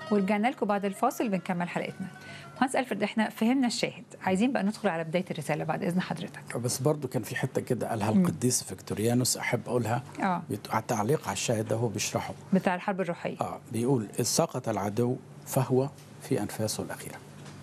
ورجعنا لكم بعد الفاصل بنكمل حلقتنا مهندس الفرد احنا فهمنا الشاهد عايزين بقى ندخل على بدايه الرساله بعد اذن حضرتك بس برضو كان في حته كده قالها القديس فيكتوريانوس احب اقولها اه بت- على التعليق على الشاهد ده هو بيشرحه بتاع الحرب الروحيه اه بيقول إذ سقط العدو فهو في انفاسه الاخيره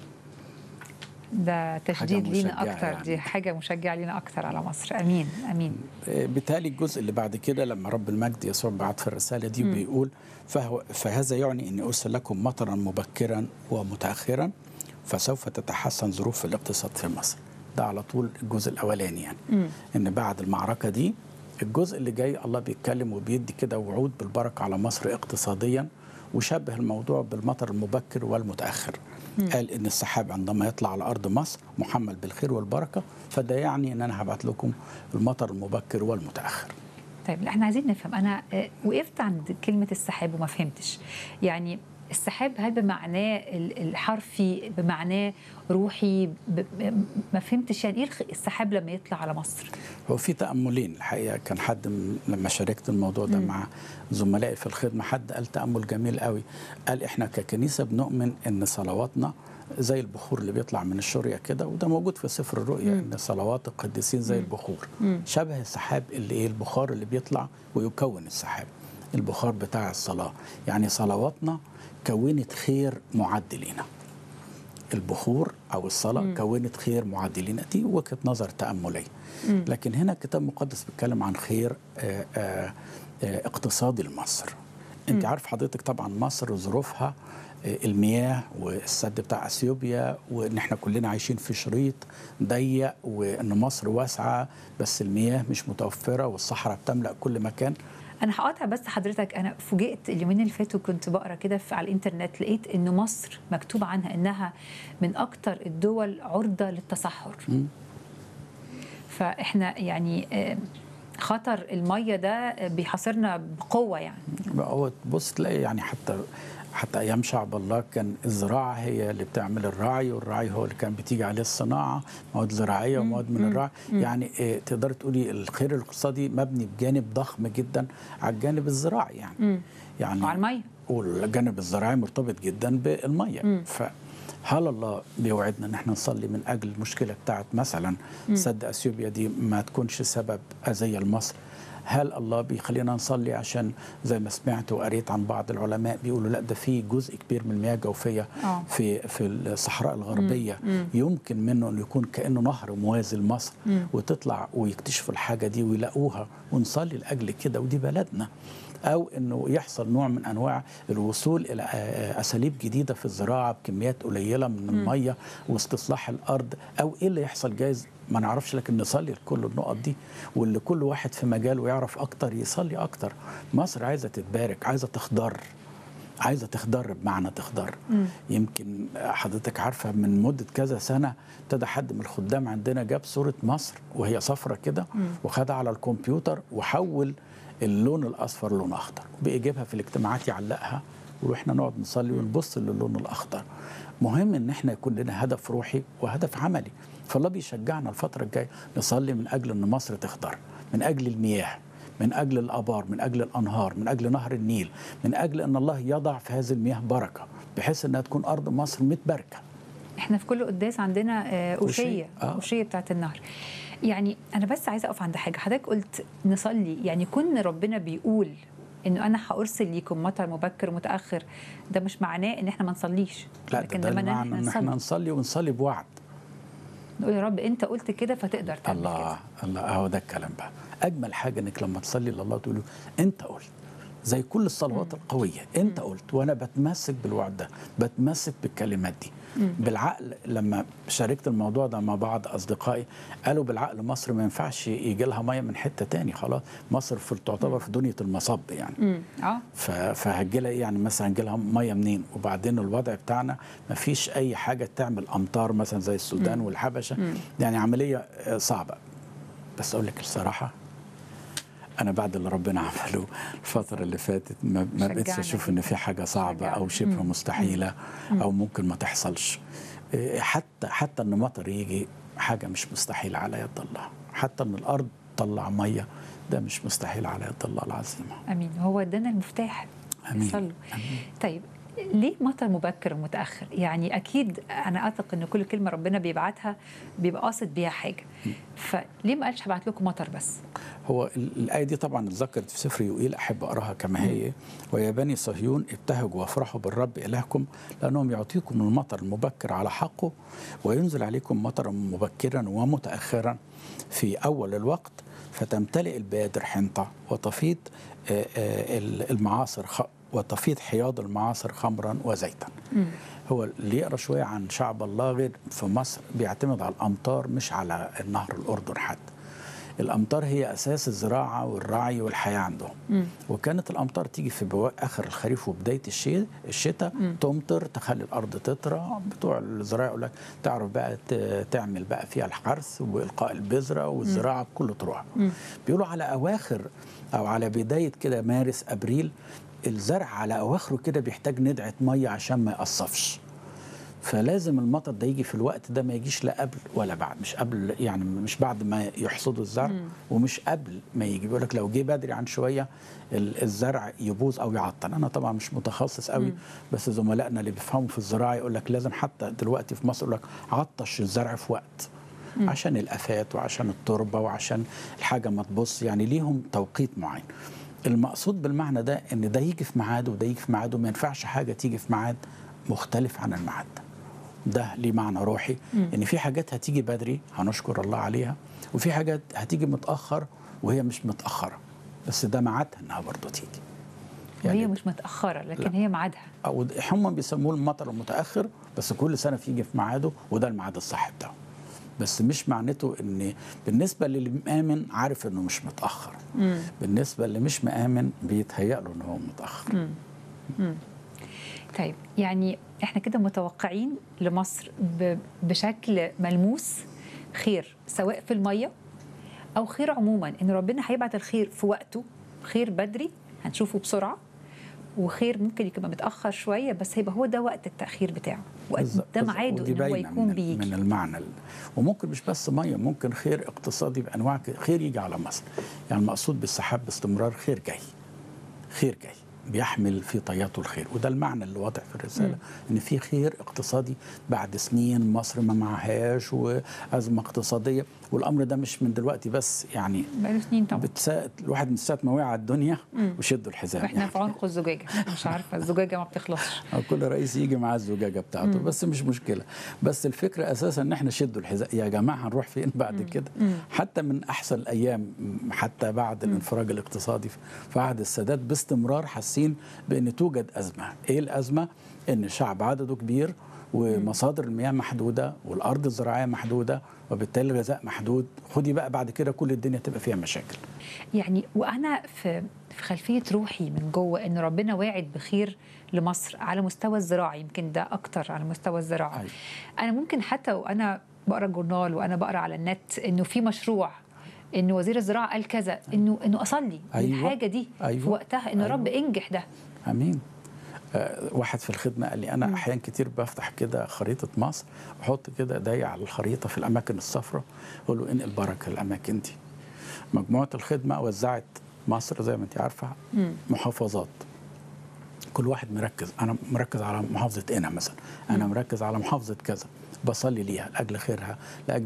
ده تشديد لينا مشجعة اكتر يعني. دي حاجه مشجعه لينا اكتر على مصر امين امين آه، بالتالي الجزء اللي بعد كده لما رب المجد يسوع بعت في الرساله دي بيقول فهو فهذا يعني اني ارسل لكم مطرا مبكرا ومتاخرا فسوف تتحسن ظروف الاقتصاد في مصر ده على طول الجزء الاولاني يعني ان بعد المعركه دي الجزء اللي جاي الله بيتكلم وبيدي كده وعود بالبركه على مصر اقتصاديا وشبه الموضوع بالمطر المبكر والمتاخر قال ان السحاب عندما يطلع على ارض مصر محمل بالخير والبركه فده يعني ان انا هبعت لكم المطر المبكر والمتاخر طيب لا، احنا عايزين نفهم انا آه، وقفت عند كلمه السحاب وما فهمتش يعني السحاب هل بمعناه ال- الحرفي بمعناه روحي ب- ب- ما فهمتش يعني ايه الخ- السحاب لما يطلع على مصر هو في تأملين الحقيقة كان حد من لما شاركت الموضوع ده مع زملائي في الخدمة حد قال تأمل جميل قوي قال إحنا ككنيسة بنؤمن إن صلواتنا زي البخور اللي بيطلع من الشرية كده وده موجود في سفر الرؤيا إن صلوات القديسين زي البخور شبه السحاب اللي إيه البخار اللي بيطلع ويكون السحاب البخار بتاع الصلاة يعني صلواتنا كونت خير معد لينا البخور او الصلاه كونت خير معد لنا دي وجهه نظر تامليه لكن هنا الكتاب المقدس بيتكلم عن خير آه، آه، آه، اقتصادي لمصر انت عارف حضرتك طبعا مصر ظروفها آه، المياه والسد بتاع اثيوبيا وان احنا كلنا عايشين في شريط ضيق وان مصر واسعه بس المياه مش متوفره والصحراء بتملا كل مكان انا هقاطع بس حضرتك انا فوجئت اليومين اللي فاتوا كنت بقرا كده في- على الانترنت لقيت ان مصر مكتوب عنها انها من اكتر الدول عرضه للتصحر فاحنا يعني آه، خطر الميه ده بيحاصرنا بقوه يعني هو تبص تلاقي يعني حتى حتى ايام شعب الله كان الزراعه هي اللي بتعمل الرعي والرعي هو اللي كان بتيجي عليه الصناعه مواد زراعيه ومواد من الرعي يعني إيه تقدر تقولي الخير الاقتصادي مبني بجانب ضخم جدا على الجانب الزراعي يعني يعني وعلى الميه والجانب الزراعي مرتبط جدا بالميه فهل الله بيوعدنا ان احنا نصلي من اجل المشكله بتاعت مثلا سد اثيوبيا دي ما تكونش سبب اذيه لمصر هل الله بيخلينا نصلي عشان زي ما سمعت وقريت عن بعض العلماء بيقولوا لا ده في جزء كبير من المياه الجوفيه آه. في في الصحراء الغربيه يمكن منه انه يكون كانه نهر موازي لمصر وتطلع ويكتشفوا الحاجه دي ويلاقوها ونصلي لاجل كده ودي بلدنا او انه يحصل نوع من انواع الوصول الى آه، اساليب جديده في الزراعه بكميات قليله من الميه واستصلاح الارض او ايه اللي يحصل جايز ما نعرفش لكن نصلي لكل النقط دي واللي كل واحد في مجاله يعرف اكتر يصلي اكتر مصر عايزه تتبارك عايزه تخضر عايزه تخضر بمعنى تخضر يمكن حضرتك عارفه من مده كذا سنه ابتدى حد من الخدام عندنا جاب صوره مصر وهي صفرة كده وخدها على الكمبيوتر وحول اللون الاصفر لون اخضر بيجيبها في الاجتماعات يعلقها واحنا نقعد نصلي ونبص للون الاخضر مهم ان احنا يكون لنا هدف روحي وهدف عملي فالله بيشجعنا الفتره الجايه نصلي من اجل ان مصر تخضر من اجل المياه من اجل الابار من اجل الانهار من اجل نهر النيل من اجل ان الله يضع في هذه المياه بركه بحيث انها تكون ارض مصر متباركه احنا في كل قداس عندنا آه، أوشية. أوشية آه. أوشية بتاعت النهر يعني أنا بس عايزة أقف عند حاجة حضرتك قلت نصلي يعني كون ربنا بيقول إنه أنا هأرسل ليكم مطر مبكر متأخر ده مش معناه إن إحنا ما نصليش لا ده, ده لما المعنى ان احنا نصلي ونصلي بوعد نقول يا رب أنت قلت كده فتقدر تعمل كده الله الله اهو ده الكلام بقى اجمل حاجه انك لما تصلي لله تقول له انت قلت زي كل الصلوات القويه انت قلت وانا بتمسك بالوعد ده بتمسك بالكلمات دي بالعقل لما شاركت الموضوع ده مع بعض اصدقائي قالوا بالعقل مصر ما ينفعش يجي لها ميه من حته تاني خلاص مصر في تعتبر في دنيا المصب يعني مم. اه ف- فهتجي لها إيه يعني مثلا هتجي لها ميه منين وبعدين الوضع بتاعنا ما فيش اي حاجه تعمل امطار مثلا زي السودان والحبشه يعني عمليه آه، صعبه بس اقول لك الصراحه انا بعد اللي ربنا عمله الفتره اللي فاتت ما, ما بقتش شجعنا اشوف ان في حاجه صعبه شجعنا. او شبه مستحيله او ممكن ما تحصلش إيه، حتى حتى ان مطر يجي حاجه مش مستحيله على يد الله حتى ان الارض تطلع ميه ده مش مستحيل على يد الله العظيمه امين هو ادانا المفتاح آمين. صلوا آمين. طيب ليه مطر مبكر ومتاخر يعني اكيد انا اثق ان كل كلمه ربنا بيبعتها بيبقى قاصد بيها حاجه فليه ما قالش هبعت لكم مطر بس هو ال- الآية دي طبعا اتذكرت في سفر يوئيل أحب أقراها كما هي ويا بني صهيون ابتهجوا وافرحوا بالرب إلهكم لأنهم يعطيكم المطر المبكر على حقه وينزل عليكم مطرا مبكرا ومتأخرا في أول الوقت فتمتلئ البادر حنطة وتفيض آه، آه، المعاصر خ- وتفيض حياض المعاصر خمرا وزيتا هو اللي يقرا شويه عن شعب الله غير في مصر بيعتمد على الامطار مش على النهر الاردن حتى الامطار هي اساس الزراعه والرعي والحياه عندهم وكانت الامطار تيجي في بوا... اخر الخريف وبدايه الشيء الشتاء تمطر تخلي الارض تطرى بتوع الزراعه يقول لك تعرف بقى ت... تعمل بقى فيها الحرث والقاء البذره والزراعه بكل طرقها بيقولوا على اواخر او على بدايه كده مارس ابريل الزرع على اواخره كده بيحتاج ندعه ميه عشان ما يقصفش فلازم المطر ده يجي في الوقت ده ما يجيش لا قبل ولا بعد مش قبل يعني مش بعد ما يحصدوا الزرع ومش قبل ما يجي بيقول لك لو جه بدري عن شويه ال- الزرع يبوظ او يعطل انا طبعا مش متخصص قوي بس زملائنا اللي بيفهموا في الزراعه يقول لك لازم حتى دلوقتي في مصر يقول لك عطش الزرع في وقت عشان الافات وعشان التربه وعشان الحاجه ما تبص يعني ليهم توقيت معين المقصود بالمعنى ده ان ده يجي في ميعاده وده يجي في ميعاده ما ينفعش حاجه تيجي في ميعاد مختلف عن الميعاد ده ده ليه معنى روحي ان في حاجات هتيجي بدري هنشكر الله عليها وفي حاجات هتيجي متاخر وهي مش متاخره بس ده ميعادها انها برضه تيجي وهي مش متاخره لكن لا. هي ميعادها او هم بيسموه المطر المتاخر بس كل سنه بيجي في ميعاده وده الميعاد الصح بتاعه بس مش معناته ان بالنسبه للي مآمن عارف انه مش متاخر بالنسبه اللي مش مآمن بيتهيأ له ان هو متاخر طيب يعني احنا كده متوقعين لمصر ب- بشكل ملموس خير سواء في الميه او خير عموما ان ربنا هيبعت الخير في وقته خير بدري هنشوفه بسرعه وخير ممكن يبقى متاخر شويه بس هيبقى هو ده وقت التاخير بتاعه وقت بالظبط. ده ميعاده ودي ان هو باينة يكون من, بيجي من المعنى ال- وممكن مش بس ميه ممكن خير اقتصادي بانواع ك- خير يجي على مصر يعني المقصود بالسحاب باستمرار خير جاي خير جاي بيحمل في طياته الخير وده المعنى اللي واضح في الرساله ان في خير اقتصادي بعد سنين مصر ما معهاش وازمه اقتصاديه والامر ده مش من دلوقتي بس يعني بقاله سنين طبعا بتساء الواحد من ساعه ما وقع على الدنيا وشدوا الحزام واحنا في عنق الزجاجه مش عارفه الزجاجه ما بتخلصش أو كل رئيس يجي معاه الزجاجه بتاعته بس مش مشكله بس الفكره اساسا ان احنا شدوا الحذاء يا جماعه هنروح فين بعد كده حتى من احسن الايام حتى بعد الانفراج الاقتصادي في عهد السادات باستمرار حاسين بان توجد ازمه ايه الازمه ان شعب عدده كبير ومصادر المياه محدوده والارض الزراعيه محدوده وبالتالي الغذاء محدود خدي بقى بعد كده كل الدنيا تبقى فيها مشاكل يعني وانا في في خلفيه روحي من جوه ان ربنا واعد بخير لمصر على مستوى الزراعي يمكن ده اكتر على مستوى الزراعه أيوة. انا ممكن حتى وانا بقرا الجورنال وانا بقرا على النت انه في مشروع انه وزير الزراعه قال كذا انه انه اصلي أيوة. الحاجه دي أيوة. في وقتها ان أيوة. رب انجح ده امين آه، واحد في الخدمه قال لي انا احيان كتير بفتح كده خريطه مصر واحط كده ايديا على الخريطه في الاماكن الصفراء اقول له انقل بركه الاماكن دي مجموعه الخدمه وزعت مصر زي ما انت عارفه محافظات كل واحد مركز انا مركز على محافظه قنا مثلا انا مركز على محافظه كذا بصلي ليها لاجل خيرها لاجل